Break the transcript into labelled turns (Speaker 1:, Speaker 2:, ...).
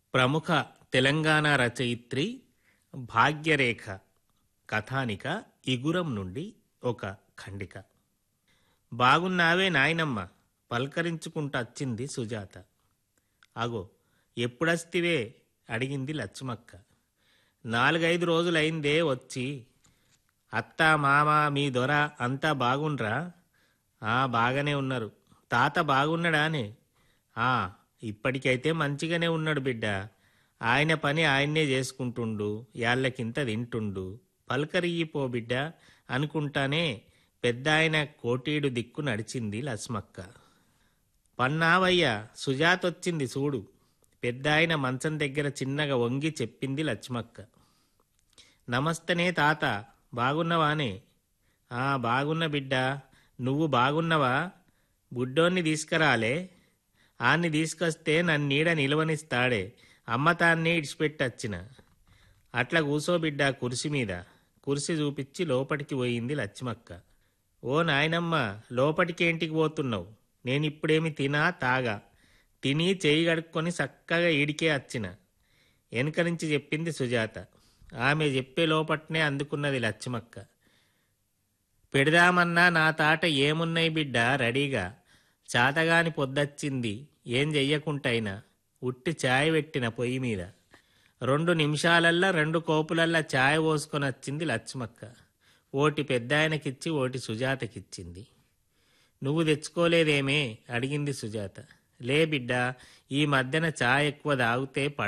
Speaker 1: ప్రముఖ తెలంగాణ రచయిత్రి భాగ్యరేఖ కథానిక ఇగురం నుండి ఒక ఖండిక బాగున్నావే నాయనమ్మ పలకరించుకుంటచ్చింది సుజాత అగో ఎప్పుడస్తివే అడిగింది లక్ష్మక్క నాలుగైదు రోజులైందే వచ్చి అత్త మామ మీ దొర అంతా బాగుండ్రా ఆ బాగానే ఉన్నారు తాత బాగున్నాడానే ఆ ఇప్పటికైతే మంచిగానే ఉన్నాడు బిడ్డ ఆయన పని ఆయన్నే చేసుకుంటుండు యాళ్ళకింత తింటుండు పలకరియ్యిపో బిడ్డ అనుకుంటానే పెద్ద ఆయన కోటీడు దిక్కు నడిచింది లస్మక్క పన్నావయ్య సుజాత వచ్చింది చూడు పెద్ద ఆయన మంచం దగ్గర చిన్నగా వంగి చెప్పింది లక్ష్మక్క నమస్తనే తాత బాగున్నవానే ఆ బాగున్న బిడ్డ నువ్వు బాగున్నవా బుడ్డోన్ని తీసుకురాలే ఆన్ని తీసుకొస్తే నన్ను నీడ నిలవనిస్తాడే అమ్మ తాన్ని ఇడిచిపెట్టచ్చిన అట్లా కూసో బిడ్డ కుర్చీ మీద కుర్చీ చూపించి లోపటికి పోయింది లక్ష్మక్క ఓ నాయనమ్మ లోపటికేంటికి పోతున్నావు నేనిప్పుడేమి తినా తాగా తిని చేయి కడుక్కొని చక్కగా ఈడికే వచ్చిన వెనక నుంచి చెప్పింది సుజాత ఆమె చెప్పే లోపట్నే అందుకున్నది లక్ష్మక్క పెడదామన్నా నా తాట ఏమున్నాయి బిడ్డ రెడీగా చాతగాని పొద్దచ్చింది ఏం చెయ్యకుంటైనా ఉట్టి ఛాయ్ పెట్టిన పొయ్యి మీద రెండు నిమిషాలల్లా రెండు కోపులల్లా ఛాయ్ పోసుకొని వచ్చింది లక్ష్మక్క ఓటి పెద్దాయనకిచ్చి ఓటి సుజాతకిచ్చింది నువ్వు తెచ్చుకోలేదేమే అడిగింది సుజాత లే బిడ్డ ఈ మధ్యన ఛాయ్ ఎక్కువ తాగితే